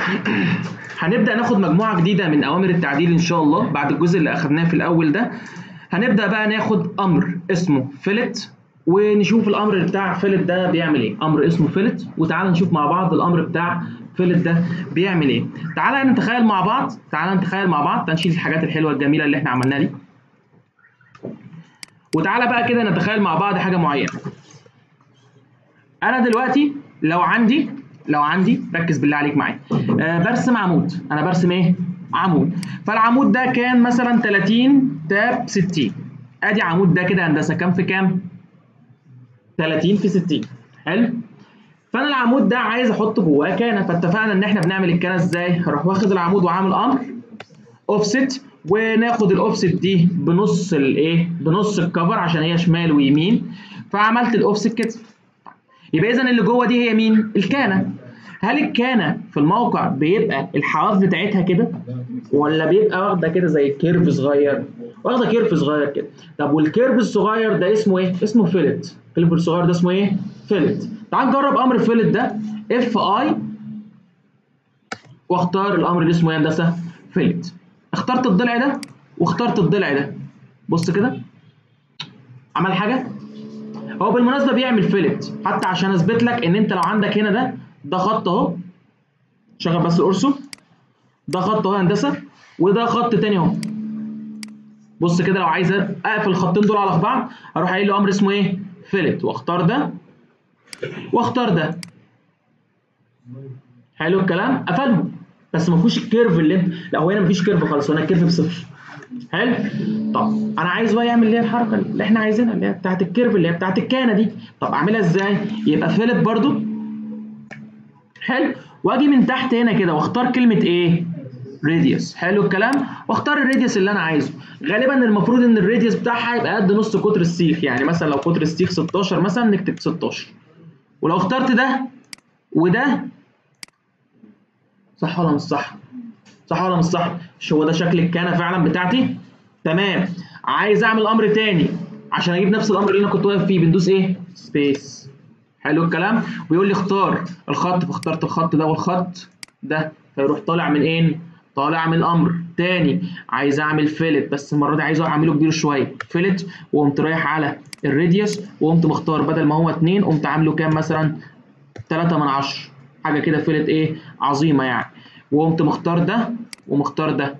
هنبدا ناخد مجموعه جديده من اوامر التعديل ان شاء الله بعد الجزء اللي اخدناه في الاول ده هنبدا بقى ناخد امر اسمه فيلت ونشوف الامر بتاع فيلت ده بيعمل ايه امر اسمه فيلت وتعالى نشوف مع بعض الامر بتاع فيلت ده بيعمل ايه تعالى نتخيل مع بعض تعالى نتخيل مع بعض نشيل الحاجات الحلوه الجميله اللي احنا عملناها دي وتعالى بقى كده نتخيل مع بعض حاجه معينه انا دلوقتي لو عندي لو عندي ركز بالله عليك معايا آه برسم عمود انا برسم ايه عمود فالعمود ده كان مثلا 30 تاب 60 ادي عمود ده كده هندسه كام في كام 30 في 60 حلو فانا العمود ده عايز احط جواه كانه فاتفقنا ان احنا بنعمل الكانه ازاي هروح واخد العمود وعامل امر اوفست وناخد الاوفست دي بنص الايه بنص الكفر عشان هي شمال ويمين فعملت الاوفست كده يبقى اذا اللي جوه دي هي مين الكانه هل الكانه في الموقع بيبقى الحواف بتاعتها كده ولا بيبقى واخده كده زي كيرف صغير واخده كيرف صغير كده طب والكيرف الصغير ده اسمه ايه اسمه فيلت الكيرف الصغير ده اسمه ايه فيلت تعال نجرب امر فيلت ده اف اي واختار الامر اللي اسمه ايه هندسه فيلت اخترت الضلع ده واخترت الضلع ده بص كده عمل حاجه هو بالمناسبه بيعمل فيلت حتى عشان اثبت لك ان انت لو عندك هنا ده ده خط اهو شغل بس القرصه ده خط اهو هندسه وده خط تاني اهو بص كده لو عايز اقفل الخطين دول على بعض اروح قايل له امر اسمه ايه فيلت واختار ده واختار ده حلو الكلام قفلهم بس ما فيهوش الكيرف اللي انت لا هو هنا ما فيش كيرف خالص هنا الكيرف بصفر حلو طب انا عايز بقى يعمل اللي هي الحركه اللي احنا عايزينها اللي هي بتاعت الكيرف اللي هي بتاعت الكانه دي طب اعملها ازاي يبقى فيلت برضو حلو واجي من تحت هنا كده واختار كلمه ايه راديوس حلو الكلام واختار الراديوس اللي انا عايزه غالبا المفروض ان الراديوس بتاعها يبقى قد نص قطر السيخ يعني مثلا لو قطر السيخ 16 مثلا نكتب 16 ولو اخترت ده وده صح ولا مش صح صح ولا مش صح مش هو ده شكل الكانه فعلا بتاعتي تمام عايز اعمل امر تاني عشان اجيب نفس الامر اللي انا كنت واقف فيه بندوس ايه سبيس حلو الكلام ويقول لي اختار الخط فاخترت الخط ده والخط ده فيروح طالع من ايه طالع من الامر تاني عايز اعمل فيلت بس المره دي عايز اعمله كبير شويه فيلت وقمت رايح على الراديوس وقمت مختار بدل ما هو 2 قمت عامله كام مثلا 3 من 10 حاجه كده فيلت ايه عظيمه يعني وقمت مختار ده ومختار ده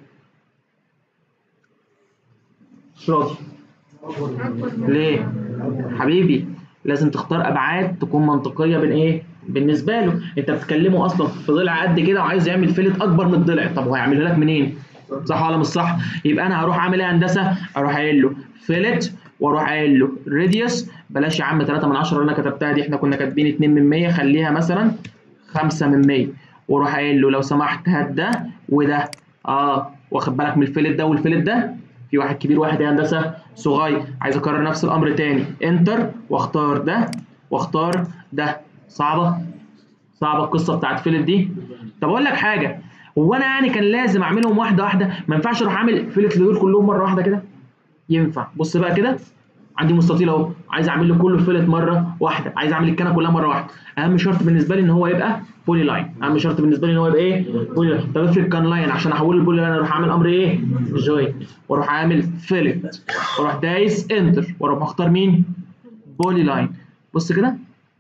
مش راضي ليه حبيبي لازم تختار ابعاد تكون منطقيه بين ايه بالنسبه له انت بتكلمه اصلا في ضلع قد كده وعايز يعمل فيلت اكبر من الضلع طب هو هيعملها لك منين صح ولا مش صح يبقى انا هروح اعمل ايه هندسه اروح قايل له فيلت واروح قايل له راديوس بلاش يا عم 3 من 10 اللي انا كتبتها دي احنا كنا كاتبين 2 من 100 خليها مثلا 5 من 100 واروح قايل له لو سمحت هات ده وده اه واخد بالك من الفيلت ده والفيلت ده في واحد كبير واحد يا هندسه صغير عايز اكرر نفس الامر تاني انتر واختار ده واختار ده صعبه صعبه القصه بتاعت فيلت دي طب اقول لك حاجه هو انا يعني كان لازم اعملهم واحده واحده ما ينفعش اروح اعمل فيلت لدول كلهم مره واحده كده ينفع بص بقى كده عندي مستطيل اهو عايز اعمل له كله فيلت مره واحده عايز اعمل الكنه كلها مره واحده اهم شرط بالنسبه لي ان هو يبقى بولي لاين اهم شرط بالنسبه لي ان هو يبقى ايه بولي لاين طب افرض كان لاين عشان احوله لبولي لاين اروح اعمل امر ايه جوين واروح عامل فيلت واروح دايس انتر واروح مختار مين بولي لاين بص كده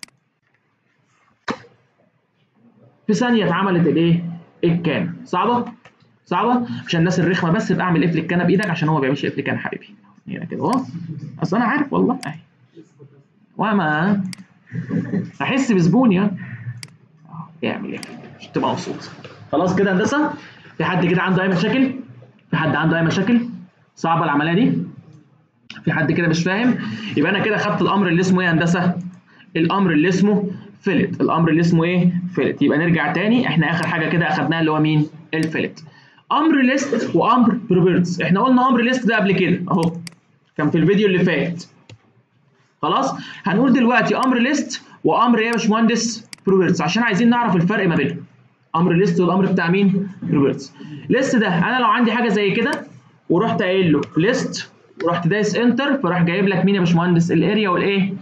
في ثانيه اتعملت الايه الكان صعبه صعبه عشان الناس الرخمه بس تبقى اعمل قفل الكنه بايدك عشان هو ما بيعملش قفل الكنه حبيبي هنا كده اهو اصل انا عارف والله اهي وما احس بزبون يعني يعمل ايه مش تبقى مبسوط خلاص كده هندسه في حد كده عنده اي مشاكل في حد عنده اي مشاكل صعبه العمليه دي في حد كده مش فاهم يبقى انا كده خدت الامر اللي اسمه ايه هندسه الامر اللي اسمه فيلت الامر اللي اسمه ايه فيلت يبقى نرجع تاني احنا اخر حاجه كده اخدناها اللي هو مين الفيلت امر ليست وامر بروبرتس احنا قلنا امر ليست ده قبل كده اهو كان في الفيديو اللي فات خلاص هنقول دلوقتي امر ليست وامر ايه يا باشمهندس بروبرتس عشان عايزين نعرف الفرق ما بينهم امر ليست والامر بتاع مين بروبرتس ليست ده انا لو عندي حاجه زي كده ورحت قايل له ليست ورحت دايس انتر فراح جايب لك مين يا باشمهندس الاريا والايه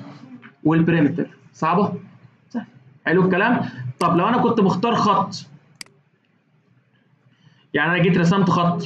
والبريمتر صعبه سهل حلو الكلام طب لو انا كنت مختار خط يعني انا جيت رسمت خط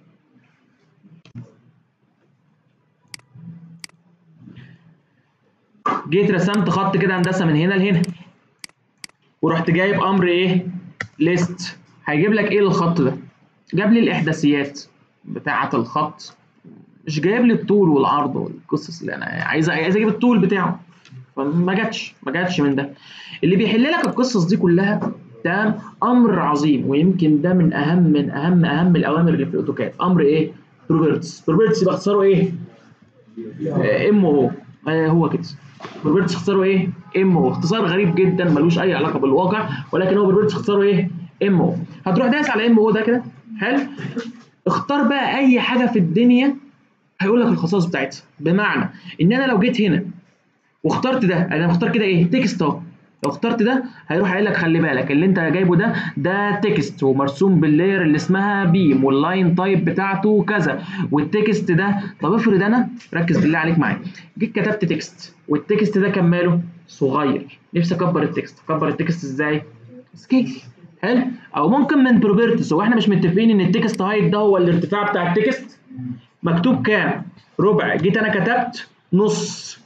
جيت رسمت خط كده هندسه من هنا لهنا ورحت جايب امر ايه ليست هيجيب لك ايه الخط ده جاب لي الاحداثيات بتاعه الخط مش جايب لي الطول والعرض والقصص اللي انا عايز عايز اجيب الطول بتاعه فما جاتش ما جاتش من ده اللي بيحل لك القصص دي كلها ده امر عظيم ويمكن ده من اهم من اهم اهم الاوامر اللي في الاوتوكاد امر ايه بروبرتس بروبرتس باختصاره ايه ام او هو كده بروبرتس اختصاره ايه ام او اختصار غريب جدا ملوش اي علاقه بالواقع ولكن هو بروبرتس اختصاره ايه ام او هتروح دايس على ام او ده كده حلو اختار بقى اي حاجه في الدنيا هيقول لك الخصائص بتاعتها بمعنى ان انا لو جيت هنا واخترت ده انا مختار كده ايه تكست اهو لو اخترت ده هيروح قايل لك خلي بالك اللي انت جايبه ده ده تكست ومرسوم باللاير اللي اسمها بيم واللاين تايب بتاعته كذا والتكست ده طب افرض انا ركز بالله عليك معايا جيت كتبت تكست والتكست ده كان ماله صغير نفسي اكبر التكست اكبر التكست ازاي سكيل حلو او ممكن من بروبرتس هو احنا مش متفقين ان التكست هايت ده هو الارتفاع بتاع التكست مكتوب كام ربع جيت انا كتبت نص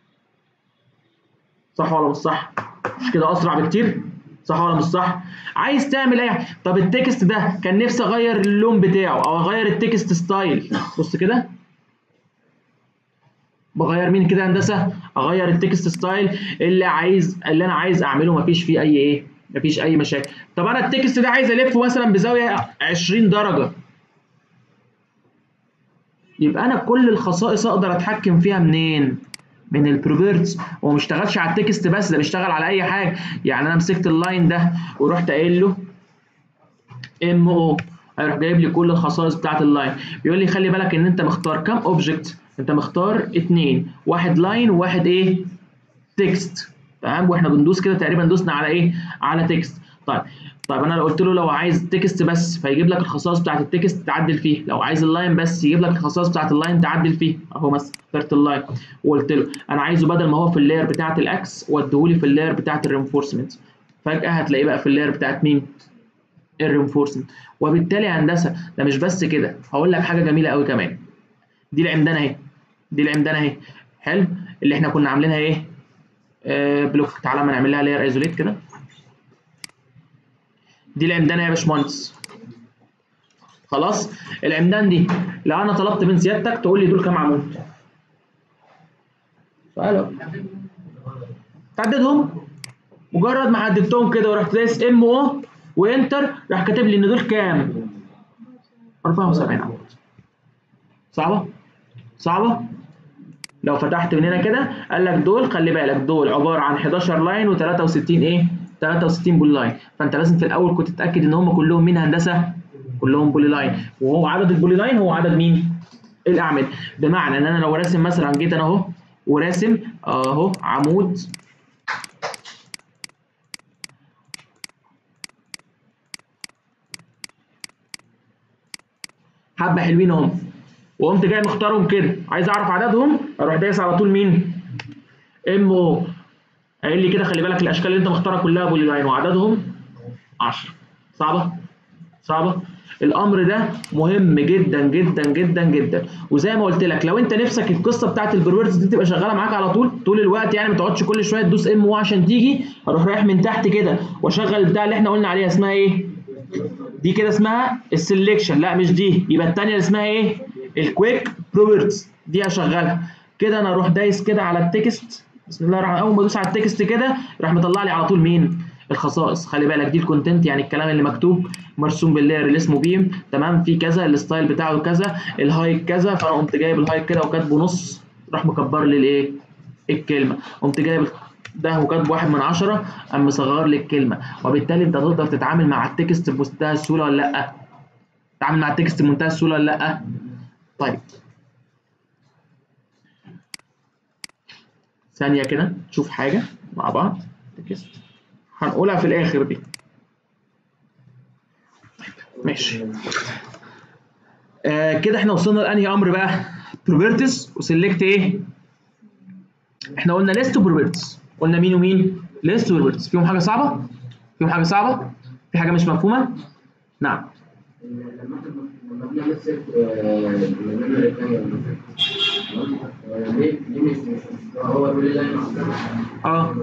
صح ولا مش صح مش كده اسرع بكتير صح ولا مش صح عايز تعمل ايه طب التكست ده كان نفسي اغير اللون بتاعه او اغير التكست ستايل بص كده بغير مين كده هندسه اغير التكست ستايل اللي عايز اللي انا عايز اعمله مفيش فيه اي ايه مفيش اي مشاكل طب انا التكست ده عايز الفه مثلا بزاويه 20 درجه يبقى انا كل الخصائص اقدر اتحكم فيها منين من البروبرتس هو ما اشتغلش على التكست بس ده بيشتغل على اي حاجه يعني انا مسكت اللاين ده ورحت قايل له ام او هيروح جايب لي كل الخصائص بتاعت اللاين بيقول لي خلي بالك ان انت مختار كام اوبجكت انت مختار اتنين واحد لاين وواحد ايه تكست تمام واحنا بندوس كده تقريبا دوسنا على ايه على تكست طيب طيب انا لو قلت له لو عايز تكست بس فيجيب لك الخصائص بتاعت التكست تعدل فيه لو عايز اللاين بس يجيب لك الخصائص بتاعت اللاين تعدل فيه اهو مثلا اخترت اللاين وقلت له انا عايزه بدل ما هو في اللاير بتاعت الاكس وديهولي في اللاير بتاعت الرينفورسمنت فجاه هتلاقيه بقى في اللاير بتاعت مين الرينفورسمنت وبالتالي يا هندسه ده مش بس كده هقول لك حاجه جميله قوي كمان دي العمدان اهي دي العمدان اهي حلو اللي احنا كنا عاملينها ايه آه بلوك تعالى ما نعمل لها لاير ايزوليت كده دي العمدان يا باشمهندس خلاص العمدان دي لو انا طلبت من سيادتك تقول لي دول كام عمود سؤال تعددهم مجرد ما حددتهم كده ورحت دايس ام او وانتر راح كاتب لي ان دول كام 74 عمود صعبه صعبه لو فتحت من هنا كده قال لك دول خلي بالك دول عباره عن 11 لاين و63 ايه 63 بول لاين فانت لازم في الاول كنت تتاكد ان هم كلهم مين هندسه كلهم بولي لاين وهو عدد البولي لاين هو عدد مين الاعمده بمعنى ان انا لو راسم مثلا جيت انا اهو وراسم اهو عمود حبه حلوين اهم وقمت جاي مختارهم كده عايز اعرف عددهم اروح دايس على طول مين ام او قايل لي كده خلي بالك الاشكال اللي انت مختارها كلها بولي لاين وعددهم 10 صعبه صعبه الامر ده مهم جدا جدا جدا جدا وزي ما قلت لك لو انت نفسك القصه بتاعت البروبرتس دي تبقى شغاله معاك على طول طول الوقت يعني ما تقعدش كل شويه تدوس ام او عشان تيجي اروح رايح من تحت كده واشغل البتاع اللي احنا قلنا عليها اسمها ايه دي كده اسمها السلكشن لا مش دي يبقى الثانيه اللي اسمها ايه الكويك بروبرتس دي هشغلها كده انا اروح دايس كده على التكست بسم الله الرحمن اول ما ادوس على التكست كده راح مطلع لي على طول مين الخصائص خلي بالك دي الكونتنت يعني الكلام اللي مكتوب مرسوم باللاير اللي اسمه بيم تمام في كذا الستايل بتاعه كذا الهايت كذا فانا قمت جايب الهايت كده وكاتبه نص راح مكبر لي الايه الكلمه قمت جايب ده وكاتبه واحد من عشرة قام مصغر لي الكلمه وبالتالي انت تقدر تتعامل مع التكست بمنتهى السهوله ولا لا تتعامل مع التكست بمنتهى السهوله ولا لا طيب ثانية كده نشوف حاجة مع بعض تكست هنقولها في الآخر دي طيب ماشي آه كده احنا وصلنا لأنهي أمر بقى بروبرتس وسلكت إيه احنا قلنا ليست وبروبرتس قلنا مين ومين ليست وبروبرتس فيهم حاجة صعبة فيهم حاجة صعبة في حاجة مش مفهومة نعم لما احنا لما بنعمل سيرت لما الثانية ليه ليه مش مش هو بيقول لي لا اه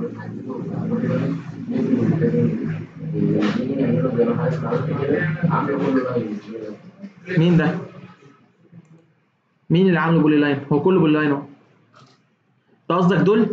مين ده؟ مين اللي عامله بولي لاين؟ هو كله بولي لاين اهو انت قصدك دول؟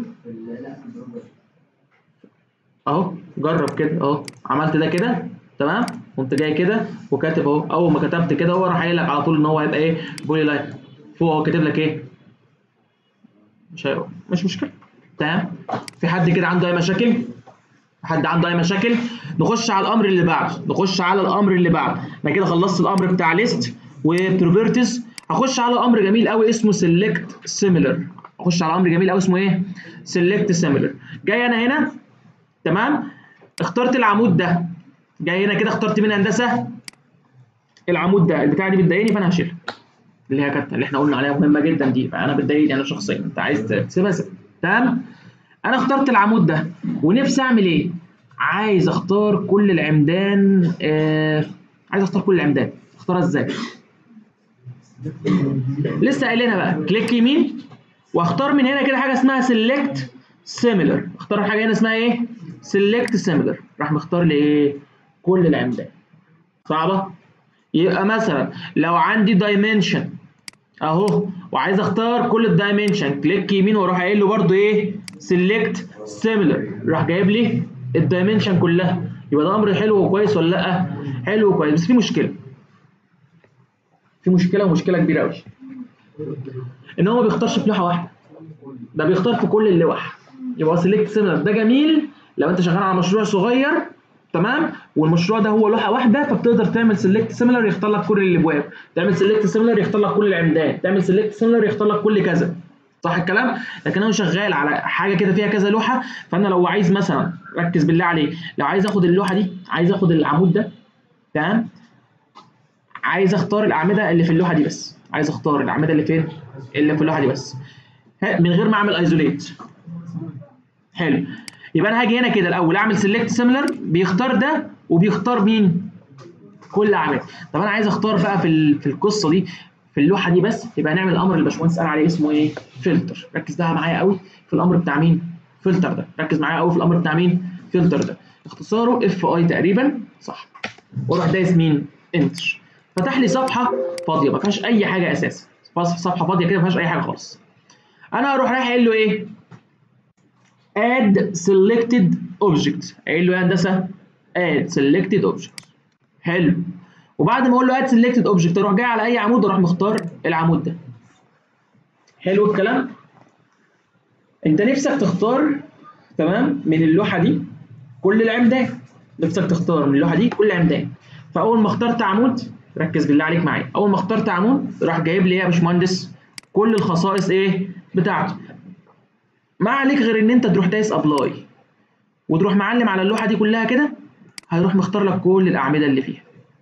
اهو جرب كده اهو عملت ده كده تمام قمت جاي كده وكاتب اهو اول ما كتبت كده هو راح قايل لك على طول ان هو هيبقى ايه بولي لاين فوق هو كاتب لك ايه مش هي... مش مشكله تمام في حد كده عنده اي مشاكل حد عنده اي مشاكل نخش على الامر اللي بعده نخش على الامر اللي بعده انا كده خلصت الامر بتاع ليست وبروبرتيز هخش على امر جميل قوي اسمه سيلكت سيميلر اخش على امر جميل قوي اسمه ايه سيلكت سيميلر جاي انا هنا تمام اخترت العمود ده جاي هنا كده اخترت من هندسه العمود ده البتاعه دي بتضايقني فانا هشيلها اللي هي كانت اللي احنا قلنا عليها مهمه جدا دي فانا بتضايقني انا شخصيا انت عايز تسيبها سيبها تمام انا اخترت العمود ده ونفسي اعمل ايه عايز اختار كل العمدان آه عايز اختار كل العمدان اختارها ازاي لسه قايلينها بقى كليك يمين واختار من هنا كده حاجه اسمها سيلكت سيميلر اختار حاجه هنا اسمها ايه سيلكت سيميلر راح مختار لي ايه كل العمدان صعبه يبقى مثلا لو عندي دايمنشن اهو وعايز اختار كل الدايمنشن كليك يمين واروح قايل له برده ايه سيلكت سيميلر راح جايب لي الدايمنشن كلها يبقى ده امر حلو وكويس ولا لا حلو وكويس بس في مشكله في مشكله ومشكله كبيره قوي ان هو ما بيختارش في لوحه واحده ده بيختار في كل اللوح يبقى سيلكت سيميلر ده جميل لو انت شغال على مشروع صغير تمام والمشروع ده هو لوحه واحده فبتقدر تعمل سيلكت سيميلر يختار لك كل الابواب تعمل سيلكت سيميلر يختار لك كل العمدان تعمل سيلكت سيميلر يختار لك كل كذا صح الكلام لكن انا شغال على حاجه كده فيها كذا لوحه فانا لو عايز مثلا ركز بالله عليك لو عايز اخد اللوحه دي عايز اخد العمود ده تمام عايز اختار الاعمده اللي في اللوحه دي بس عايز اختار الاعمده اللي فين اللي في اللوحه دي بس من غير ما اعمل ايزوليت حلو يبقى انا هاجي هنا كده الاول اعمل سيلكت سيميلر بيختار ده وبيختار مين كل اعمده طب انا عايز اختار بقى في في القصه دي في اللوحه دي بس يبقى نعمل الامر اللي الباشمهندس قال عليه اسمه ايه فلتر ركز ده معايا قوي في الامر بتاع مين فلتر ده ركز معايا قوي في الامر بتاع مين فلتر ده اختصاره اف اي تقريبا صح واروح دايس مين انتر فتح لي صفحه فاضيه ما فيهاش اي حاجه اساسا صفحه فاضيه كده ما فيهاش اي حاجه خالص انا هروح رايح قايل له ايه add selected object قايل له يا هندسه add selected object حلو وبعد ما اقول له add selected object اروح جاي على اي عمود واروح مختار العمود ده حلو الكلام انت نفسك تختار تمام من اللوحه دي كل العمدان نفسك تختار من اللوحه دي كل العمدان فاول ما اخترت عمود ركز بالله عليك معايا اول ما اخترت عمود راح جايب لي ايه يا باشمهندس كل الخصائص ايه بتاعته ما عليك غير ان انت تروح دايس ابلاي وتروح معلم على اللوحه دي كلها كده هيروح مختار لك كل الاعمده اللي فيها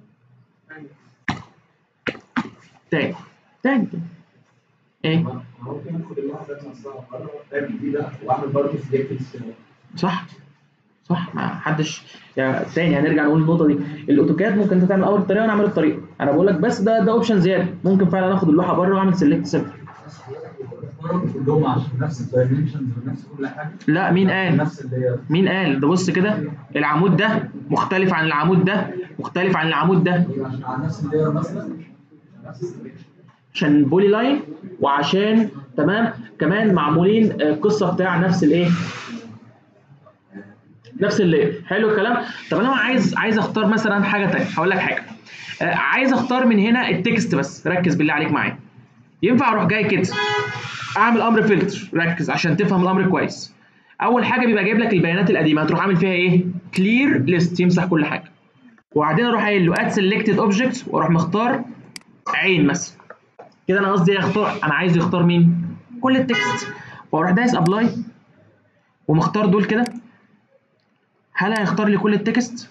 تاني تاني ايه ممكن اخد اللوحه ذات نفسها مره اب جديده واعمل برضه سيلكت صح صح ما حدش يا تاني هنرجع نقول النقطه دي الاوتوكاد ممكن انت تعمل اول الطريقه وانا اعمل الطريقه انا بقول لك بس ده ده اوبشن زياده ممكن فعلا اخد اللوحه بره واعمل سيلكت سيمبل كلهم عشان نفس الدايمنشنز ونفس كل حاجه لا مين قال نفس اللي هي مين قال ده بص كده العمود ده مختلف عن العمود ده مختلف عن العمود ده عشان على نفس اللي هي مثلا نفس السلكشن عشان بولي لاين وعشان تمام كمان معمولين آه، قصه بتاع نفس الايه نفس اللي حلو الكلام طب انا عايز عايز اختار مثلا حاجه تانية هقول لك حاجه آه، عايز اختار من هنا التكست بس ركز بالله عليك معايا ينفع اروح جاي كده اعمل امر فلتر ركز عشان تفهم الامر كويس اول حاجه بيبقى جايب لك البيانات القديمه هتروح عامل فيها ايه كلير ليست يمسح كل حاجه وبعدين اروح قايل له اد سيلكتد اوبجكت واروح مختار عين مثلا كده انا قصدي اختار انا عايز يختار مين كل التكست واروح دايس ابلاي ومختار دول كده هل هيختار لي كل التكست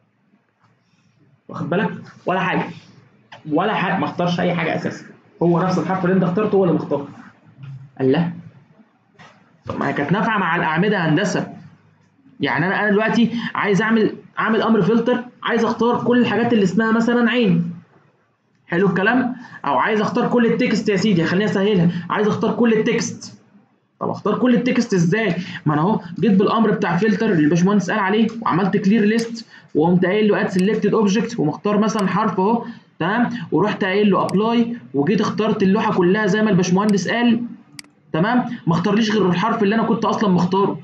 واخد بالك ولا حاجه ولا حاجه ما اختارش اي حاجه اساسا هو نفس الحرف اللي انت اخترته هو اللي مختار قال لا طب ما هي كانت نافعه مع الاعمده هندسه يعني انا انا دلوقتي عايز اعمل اعمل امر فلتر عايز اختار كل الحاجات اللي اسمها مثلا عين حلو الكلام او عايز اختار كل التكست يا سيدي خليني اسهلها عايز اختار كل التكست طب اختار كل التكست ازاي ما انا اهو جيت بالامر بتاع فلتر اللي الباشمهندس قال عليه وعملت كلير ليست وقمت قايل له اد سيلكتد اوبجكت ومختار مثلا حرف اهو تمام ورحت قايل له ابلاي وجيت اخترت اللوحه كلها زي ما الباشمهندس قال تمام ما اختارليش غير الحرف اللي انا كنت اصلا مختاره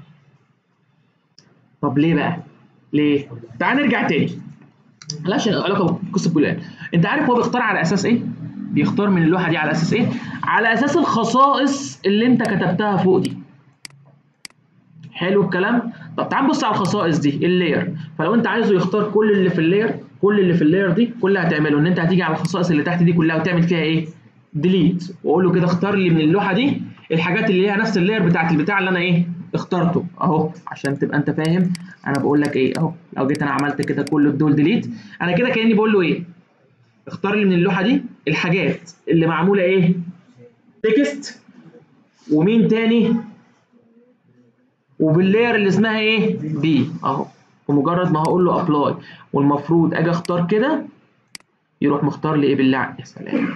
طب ليه بقى ليه تعال نرجع تاني ملهاش علاقه بقصه بلان انت عارف هو بيختار على اساس ايه بيختار من اللوحه دي على اساس ايه على اساس الخصائص اللي انت كتبتها فوق دي حلو الكلام طب تعال نبص على الخصائص دي اللاير فلو انت عايزه يختار كل اللي في اللاير كل اللي في اللاير دي كل اللي هتعمله ان انت هتيجي على الخصائص اللي تحت دي كلها وتعمل فيها ايه ديليت واقول له كده اختار لي من اللوحه دي الحاجات اللي ليها نفس اللاير بتاعت البتاع اللي انا ايه اخترته اهو عشان تبقى انت فاهم انا بقول لك ايه اهو لو جيت انا عملت كده كل دول ديليت انا كده كاني بقول له ايه اختار لي من اللوحه دي الحاجات اللي معموله ايه تكست ومين تاني وباللاير اللي اسمها ايه بي اهو ومجرد ما هقول له ابلاي والمفروض اجي اختار كده يروح مختار لي ايه بالله يا سلام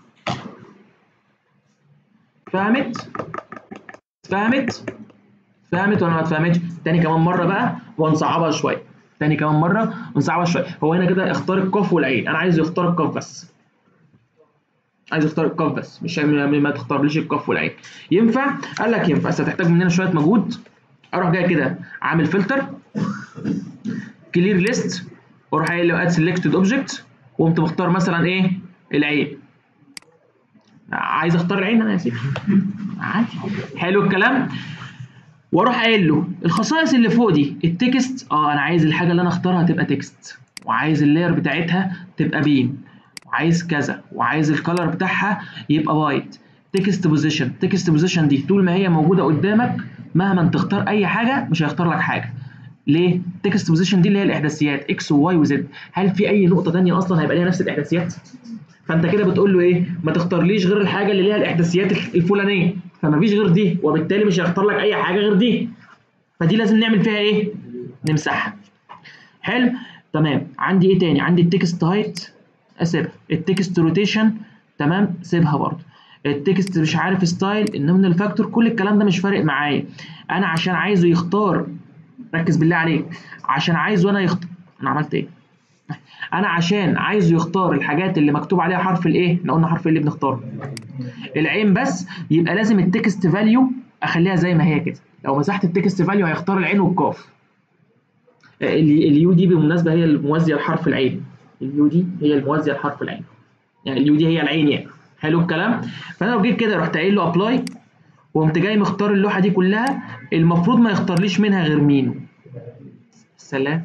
فهمت فهمت فهمت ولا ما اتفهمتش تاني كمان مره بقى ونصعبها شويه تاني كمان مره ونصعبها شويه هو هنا كده اختار القاف والعين انا عايزه يختار القاف بس عايز يختار القاف بس مش ما تختارليش القاف والعين ينفع قال لك ينفع بس هتحتاج مننا شويه مجهود اروح جاي كده عامل فلتر كلير ليست واروح قايل له اد سيلكتد اوبجكت وقمت مختار مثلا ايه العين عايز اختار العين انا يا سيدي عادي حلو الكلام واروح قايل له الخصائص اللي فوق دي التكست اه انا عايز الحاجه اللي انا اختارها تبقى تكست وعايز اللاير بتاعتها تبقى بيم وعايز كذا وعايز الكالر بتاعها يبقى وايت تكست بوزيشن تكست بوزيشن دي طول ما هي موجوده قدامك مهما تختار اي حاجه مش هيختار لك حاجه ليه تكست بوزيشن دي اللي هي الاحداثيات اكس وواي وزد هل في اي نقطه ثانيه اصلا هيبقى ليها نفس الاحداثيات فانت كده بتقول له ايه ما تختارليش غير الحاجه اللي ليها الاحداثيات الفلانيه فما فيش غير دي وبالتالي مش هيختار لك اي حاجه غير دي فدي لازم نعمل فيها ايه نمسحها حلو تمام عندي ايه تاني عندي التكست هايت اسيبها التكست روتيشن تمام سيبها برضه التكست مش عارف ستايل النومن الفاكتور كل الكلام ده مش فارق معايا انا عشان عايزه يختار ركز بالله عليك عشان عايزه انا يختار انا عملت ايه انا عشان عايزه يختار الحاجات اللي مكتوب عليها حرف الايه احنا قلنا حرف ايه اللي بنختاره العين بس يبقى لازم التكست فاليو اخليها زي ما هي كده لو مسحت التكست فاليو هيختار العين والقاف اليو دي بالمناسبه هي الموازيه لحرف العين اليو دي هي الموازيه لحرف العين يعني اليو دي هي العين يعني حلو الكلام فانا لو جيت كده رحت قايل له ابلاي وقمت جاي مختار اللوحه دي كلها المفروض ما يختارليش منها غير مينو سلام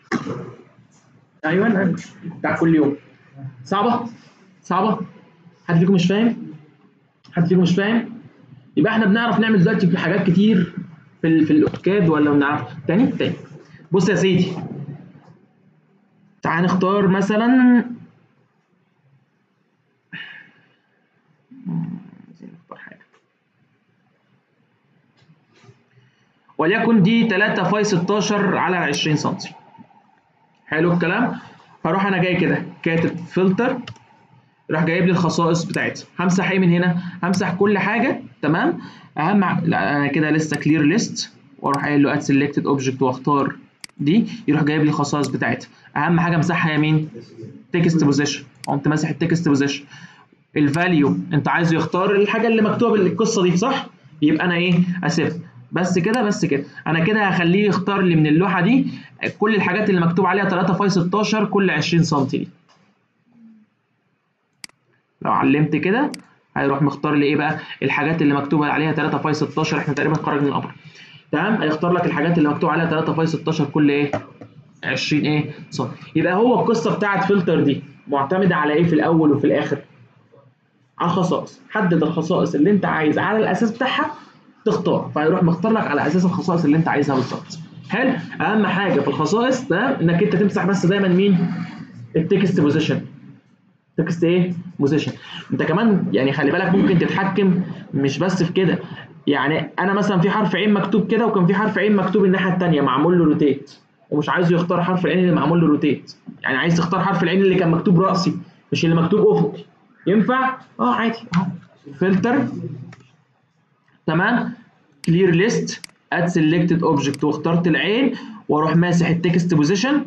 ايوه بتاع كل يوم صعبه صعبه حد فيكم مش فاهم حد فيكم مش فاهم يبقى احنا بنعرف نعمل دلوقتي في حاجات كتير في ال في الاوتوكاد ولا ما بنعرفش تاني تاني بص يا سيدي تعال نختار مثلا عايزين نختار حاجه وليكن دي 3 فاي 16 على 20 سم حلو الكلام هروح انا جاي كده كاتب فلتر راح جايب لي الخصائص بتاعتها همسح ايه من هنا همسح كل حاجه تمام اهم ع- لا انا كده لسه كلير ليست واروح قايل له اد سيلكتد اوبجكت واختار دي يروح جايب لي الخصائص بتاعتها اهم حاجه امسحها يمين تكست بوزيشن قمت ماسح التكست بوزيشن الفاليو انت عايزه يختار الحاجه اللي مكتوبه بالقصه دي صح يبقى انا ايه اسيبها بس كده بس كده انا كده هخليه يختار لي من اللوحه دي كل الحاجات اللي مكتوب عليها 3 فاي 16 كل 20 سم دي لو علمت كده هيروح مختار لي ايه بقى الحاجات اللي مكتوبه عليها 3 فاي 16 احنا تقريبا خرجنا من الامر تمام هيختار لك الحاجات اللي مكتوب عليها 3 فاي 16 كل ايه 20 ايه سم يبقى هو القصه بتاعت فلتر دي معتمده على ايه في الاول وفي الاخر على الخصائص حدد الخصائص اللي انت عايز على الاساس بتاعها تختار فيروح مختار لك على اساس الخصائص اللي انت عايزها بالظبط حلو اهم حاجه في الخصائص تمام انك انت تمسح بس دايما مين التكست بوزيشن تكست ايه بوزيشن انت كمان يعني خلي بالك ممكن تتحكم مش بس في كده يعني انا مثلا في حرف عين مكتوب كده وكان في حرف عين مكتوب الناحيه الثانيه معمول له روتيت ومش عايزه يختار حرف العين اللي معمول له روتيت يعني عايز تختار حرف العين اللي كان مكتوب راسي مش اللي مكتوب افقي ينفع اه عادي اهو فلتر تمام كلير ليست اد سيلكتد اوبجكت واخترت العين واروح ماسح التكست بوزيشن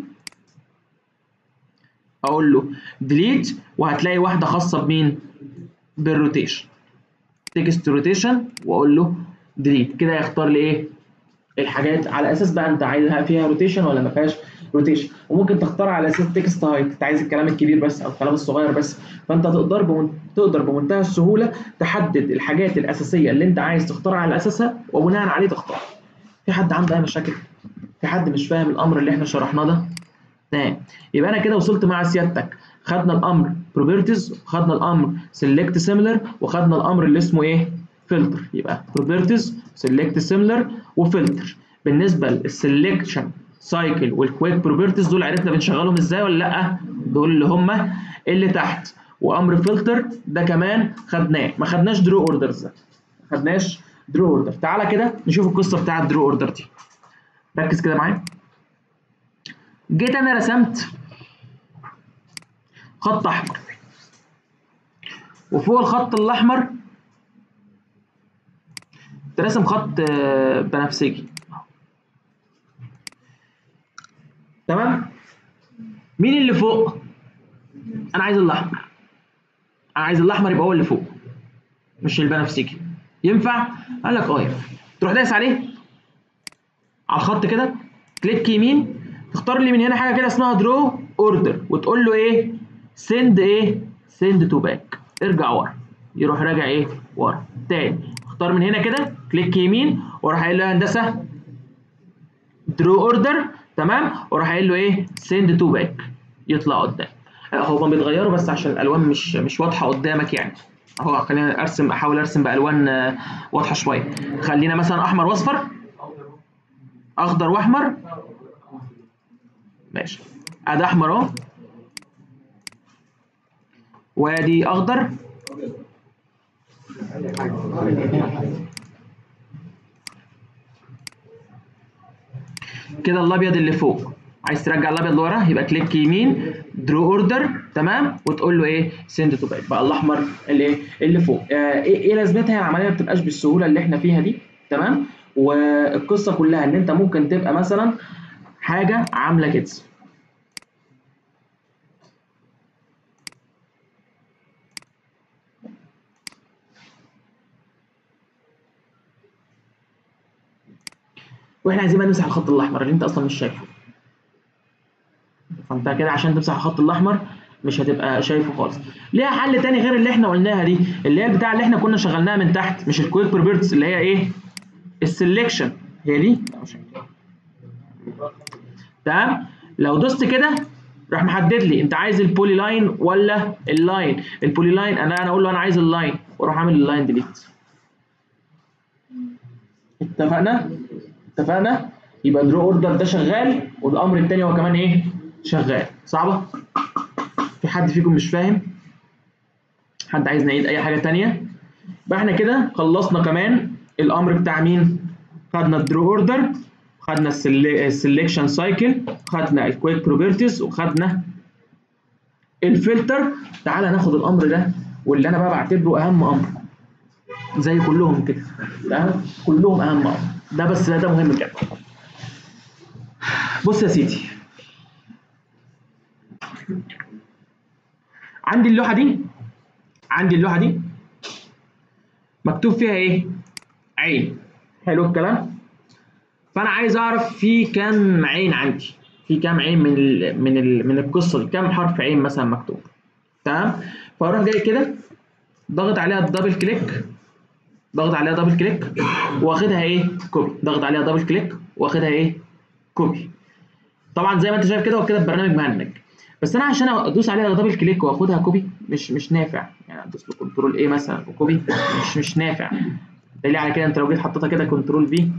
اقول له ديليت وهتلاقي واحده خاصه بمين بالروتيشن تكست روتيشن واقول له ديليت كده يختار لي ايه الحاجات على اساس بقى انت عايزها فيها روتيشن ولا ما فيهاش روتيشن وممكن تختار على اساس تكست هايت انت عايز الكلام الكبير بس او الكلام الصغير بس فانت تقدر بمن... تقدر بمنتهى السهوله تحدد الحاجات الاساسيه اللي انت عايز تختارها على اساسها وبناء عليه تختار في حد عنده اي مشاكل في حد مش فاهم الامر اللي احنا شرحناه ده تمام يبقى انا كده وصلت مع سيادتك خدنا الامر properties وخدنا الامر select similar وخدنا الامر اللي اسمه ايه filter يبقى properties select similar وفلتر بالنسبه للسلكشن سايكل والكويك بروبرتيز دول عرفنا بنشغلهم ازاي ولا لا دول اللي هم اللي تحت وامر فلتر ده كمان خدناه ما خدناش درو اوردرز ده ما خدناش درو اوردر تعالى كده نشوف القصه بتاعه درو اوردر دي ركز كده معايا جيت انا رسمت خط احمر وفوق الخط الاحمر راسم خط آه، بنفسجي تمام مين اللي فوق انا عايز الاحمر انا عايز الاحمر يبقى هو اللي فوق مش البنفسجي ينفع قال لك اه ينفع تروح دايس عليه على الخط كده كليك يمين تختار لي من هنا حاجه كده اسمها درو اوردر وتقول له ايه سند ايه سند تو باك ارجع ورا يروح راجع ايه ورا تاني اختار من هنا كده كليك يمين واروح قايل له هندسه درو اوردر تمام واروح قايل له ايه سند تو باك يطلع قدام هو بيتغيروا بس عشان الالوان مش مش واضحه قدامك يعني اهو خلينا ارسم احاول ارسم بالوان آه، واضحه شويه خلينا مثلا احمر واصفر اخضر واحمر ماشي ادي احمر اهو وادي اخضر كده الابيض اللي فوق عايز ترجع الابيض لورا يبقى كليك يمين درو اوردر تمام وتقول له ايه سند تو باك بقى الاحمر اللي ايه اللي فوق آه ايه إيه لازمتها العمليه ما بتبقاش بالسهوله اللي احنا فيها دي تمام والقصه كلها ان انت ممكن تبقى مثلا حاجه عامله كده واحنا عايزين بقى نمسح الخط الاحمر اللي انت اصلا مش شايفه فانت كده عشان تمسح الخط الاحمر مش هتبقى شايفه خالص ليها حل تاني غير اللي احنا قلناها دي اللي هي البتاع اللي احنا كنا شغلناها من تحت مش الكويك بروبرتيز اللي هي ايه السلكشن هي دي لا، مش هي. تمام لو دوست كده راح محدد لي انت عايز البولي لاين ولا اللاين البولي لاين انا انا اقول له انا عايز اللاين واروح اعمل اللاين ديليت اتفقنا اتفقنا يبقى درو اوردر ده شغال والامر التاني هو كمان ايه شغال صعبه في حد فيكم مش فاهم حد عايز نعيد اي حاجه تانية يبقى احنا كده خلصنا كمان الامر بتاع مين خدنا الدرو اوردر خدنا السلكشن سايكل خدنا الكويك بروبرتيز وخدنا الفلتر تعالى ناخد الامر ده واللي انا بقى بعتبره اهم امر زي كلهم كده تمام كلهم اهم امر ده بس ده, ده مهم جدا بص يا سيدي عندي اللوحه دي عندي اللوحه دي مكتوب فيها ايه عين حلو الكلام فانا عايز اعرف في كام عين عندي في كام عين من ال من ال من القصه دي كام حرف عين مثلا مكتوب تمام فاروح جاي كده ضغط عليها دبل كليك ضغط عليها دبل كليك واخدها ايه كوبي ضغط عليها دبل كليك واخدها ايه كوبي طبعا زي ما انت شايف كده هو كده البرنامج مهنج بس انا عشان ادوس عليها دبل كليك واخدها كوبي مش مش نافع يعني ادوس له كنترول ايه مثلا وكوبي مش مش نافع دليل على كده انت لو جيت حطيتها كده كنترول في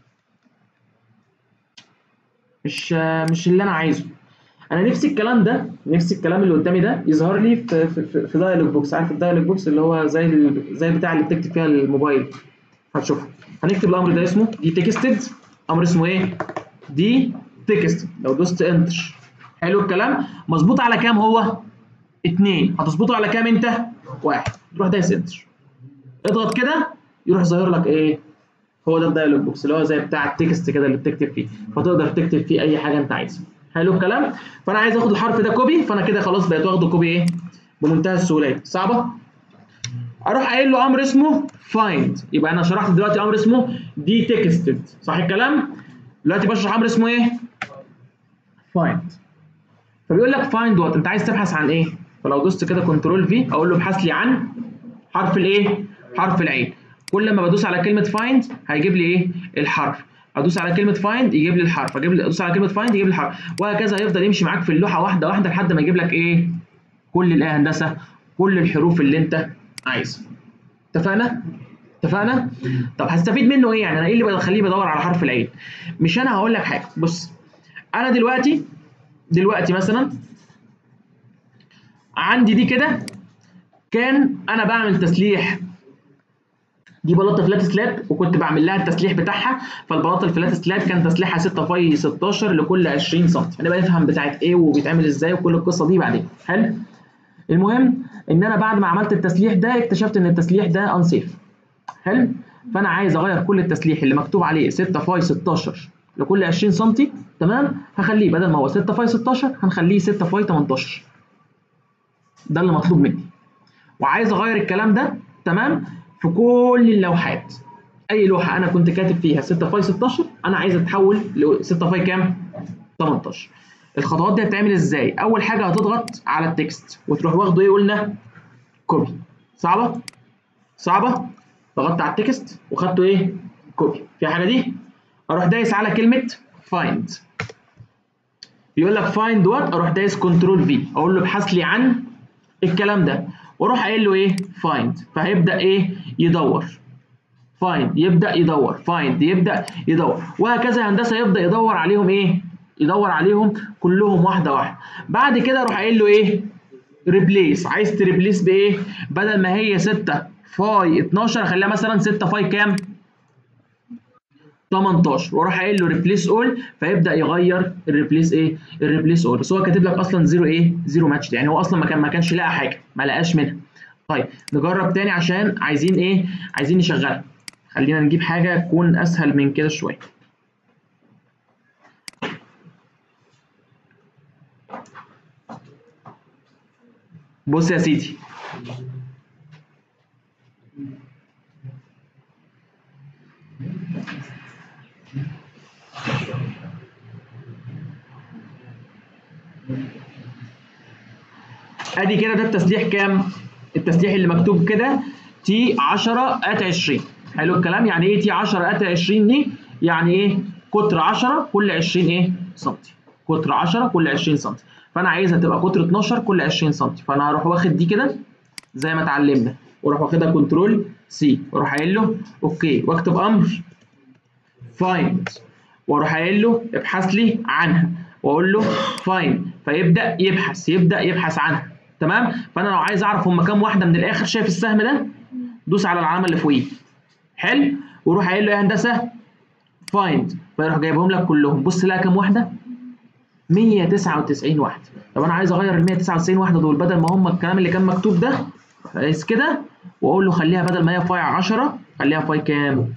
مش مش اللي انا عايزه انا نفسي الكلام ده نفسي الكلام اللي قدامي ده يظهر لي في في في, في دايلوج بوكس عارف الدايلوج بوكس اللي هو زي ال- زي بتاع اللي بتكتب فيها الموبايل هتشوفه هنكتب الامر ده اسمه دي تكستد امر اسمه ايه دي تكست لو دوست انتر حلو الكلام مظبوط على كام هو اتنين هتظبطه على كام انت؟ واحد تروح دايس انتر اضغط كده يروح ظاهر لك ايه؟ هو ده الدايلوج بوكس اللي هو زي بتاع التكست كده اللي بتكتب فيه فتقدر تكتب فيه اي حاجه انت عايزها حلو الكلام فانا عايز اخد الحرف ده كوبي فانا كده خلاص بقيت واخده كوبي ايه بمنتهى السهوله صعبه اروح قايل له امر اسمه فايند يبقى انا شرحت دلوقتي امر اسمه دي تكستد صح الكلام دلوقتي بشرح امر اسمه ايه فايند فبيقول لك فايند وات انت عايز تبحث عن ايه فلو دوست كده كنترول في اقول له ابحث لي عن حرف الايه حرف العين كل ما بدوس على كلمه فايند هيجيب لي ايه الحرف ادوس على كلمه فايند يجيب لي الحرف اجيب لي ادوس على كلمه فايند يجيب لي الحرف وهكذا هيفضل يمشي معاك في اللوحه واحده واحده لحد ما يجيب لك ايه كل الايه هندسه كل الحروف اللي انت عايزها اتفقنا اتفقنا طب هستفيد منه ايه يعني انا ايه اللي بخليه بدور على حرف العين مش انا هقول لك حاجه بص انا دلوقتي دلوقتي مثلا عندي دي كده كان انا بعمل تسليح دي بلاطه فلات سلاب وكنت بعمل لها التسليح بتاعها فالبلاطه الفلات سلاب كان تسليحها 6 فاي 16 لكل 20 سم هنبقى نفهم بتاعت ايه وبيتعمل ازاي وكل القصه دي بعدين حلو المهم ان انا بعد ما عملت التسليح ده اكتشفت ان التسليح ده انسيف حلو فانا عايز اغير كل التسليح اللي مكتوب عليه 6 فاي 16 لكل 20 سم تمام هخليه بدل ما هو 6 فاي 16 هنخليه 6 فاي 18 ده اللي مطلوب مني وعايز اغير الكلام ده تمام في كل اللوحات اي لوحه انا كنت كاتب فيها 6 فاي 16 انا عايز اتحول ل 6 فاي كام 18 الخطوات دي هتتعمل ازاي اول حاجه هتضغط على التكست وتروح واخده ايه قلنا كوبي صعبه صعبه ضغطت على التكست وخدته ايه كوبي في حاجه دي اروح دايس على كلمه فايند يقول لك فايند وات اروح دايس كنترول في اقول له ابحث لي عن الكلام ده واروح قايل له ايه فايند فهيبدا ايه يدور فايند يبدا يدور فايند يبدا يدور وهكذا هندسه يبدا يدور عليهم ايه يدور عليهم كلهم واحده واحده بعد كده اروح قايل له ايه ريبليس عايز تريبليس بايه بدل ما هي 6 فاي 12 اخليها مثلا 6 فاي كام 18 واروح قايل له ريبليس اول فيبدا يغير الريبليس ايه الريبليس اول بس هو كاتب لك اصلا زيرو ايه زيرو ماتش يعني هو اصلا ما كان ما كانش لاقي حاجه ما لقاش منها طيب نجرب تاني عشان عايزين ايه عايزين نشغلها خلينا نجيب حاجه تكون اسهل من كده شويه بص يا سيدي ادي كده ده التسليح كام التسليح اللي مكتوب كده تي 10 ات 20 حلو الكلام يعني ايه تي 10 ات 20 دي يعني ايه قطر 10 كل 20 ايه سنتي قطر 10 كل 20 سنتي فانا عايزها تبقى قطر 12 كل 20 سنتي فانا هروح واخد دي كده زي ما اتعلمنا واروح واخدها كنترول سي واروح قايل له اوكي واكتب امر فايند واروح قايل له ابحث لي عنها واقول له فايند فيبدا يبحث يبدا يبحث عنها تمام فانا لو عايز اعرف هم كام واحده من الاخر شايف السهم ده دوس على العلامه اللي فوقيه حلو وروح قايل له يا هندسه فايند فيروح جايبهم لك كلهم بص لها كام واحده 199 واحده طب انا عايز اغير ال 199 واحده دول بدل ما هم الكلام اللي كان مكتوب ده قيس كده واقول له خليها بدل ما هي فاي 10 خليها فاي كام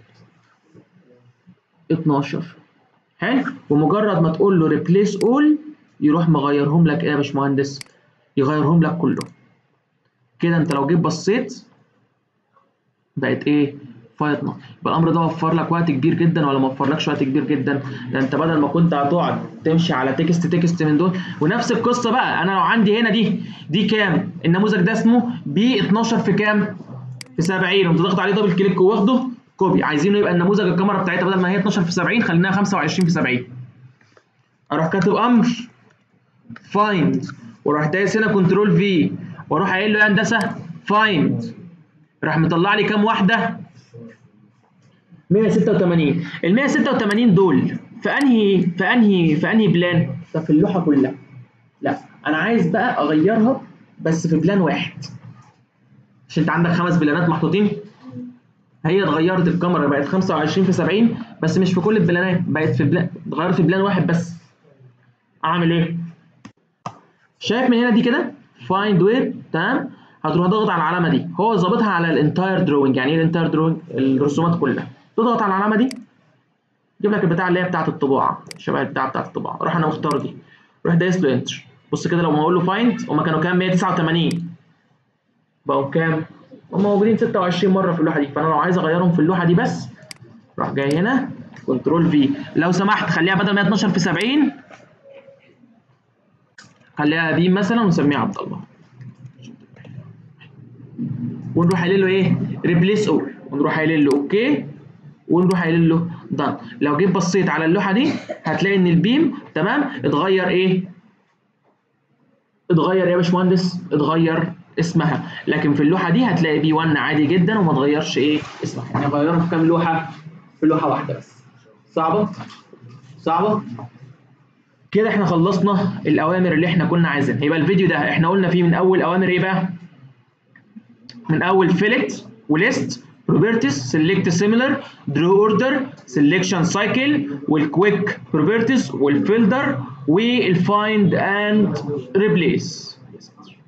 12 حلو ومجرد ما تقول له ريبليس اول يروح مغيرهم لك ايه يا باشمهندس يغيرهم لك كلهم كده انت لو جيت بصيت بقت ايه فاي 12 يبقى الامر ده وفر لك وقت كبير جدا ولا ما وفرلكش وقت كبير جدا ده انت بدل ما كنت هتقعد تمشي على تكست تكست من دول ونفس القصه بقى انا لو عندي هنا دي دي كام النموذج ده اسمه بي 12 في كام في 70 قمت ضاغط عليه دبل كليك واخده كوبي عايزينه يبقى النموذج الكاميرا بتاعتها بدل ما هي 12 في 70 خليناها 25 في 70 اروح كاتب امر فايند واروح دايس هنا كنترول في واروح قايل له يا هندسه فايند راح مطلع لي كام واحده 186 ال 186 دول في انهي في انهي في انهي بلان ده في اللوحه كلها لا انا عايز بقى اغيرها بس في بلان واحد مش انت عندك خمس بلانات محطوطين هي اتغيرت الكاميرا بقت 25 في 70 بس مش في كل البلانات بقت في بلان اتغيرت في بلان واحد بس اعمل ايه شايف من هنا دي كده فايند وير تمام هتروح ضاغط على العلامه دي هو ظابطها على الانتاير دروينج يعني ايه الانتاير دروينج الرسومات كلها تضغط على العلامه دي يجيب لك البتاع اللي هي بتاعه الطباعه شبه البتاع بتاعه الطباعه اروح انا مختار دي روح دايس له انتر بص كده لو ما اقول له فايند هما كانوا كام 189 بقوا كام هم موجودين 26 مره في اللوحه دي فانا لو عايز اغيرهم في اللوحه دي بس راح جاي هنا كنترول في لو سمحت خليها بدل 112 في 70 خليها بيم مثلا ونسميها عبد الله ونروح قايلين له ايه ريبليس اول ونروح قايلين له اوكي ونروح قايلين له دان لو جيت بصيت على اللوحه دي هتلاقي ان البيم تمام اتغير ايه اتغير يا باشمهندس اتغير اسمها لكن في اللوحه دي هتلاقي بي 1 عادي جدا وما اتغيرش ايه اسمها يعني غيروا في كام لوحه في لوحه واحده بس صعبه صعبه كده احنا خلصنا الاوامر اللي احنا كنا عايزينها يبقى الفيديو ده احنا قلنا فيه من اول اوامر ايه بقى من اول فيلت وليست properties select similar draw order selection cycle والquick properties والفلتر والfind and replace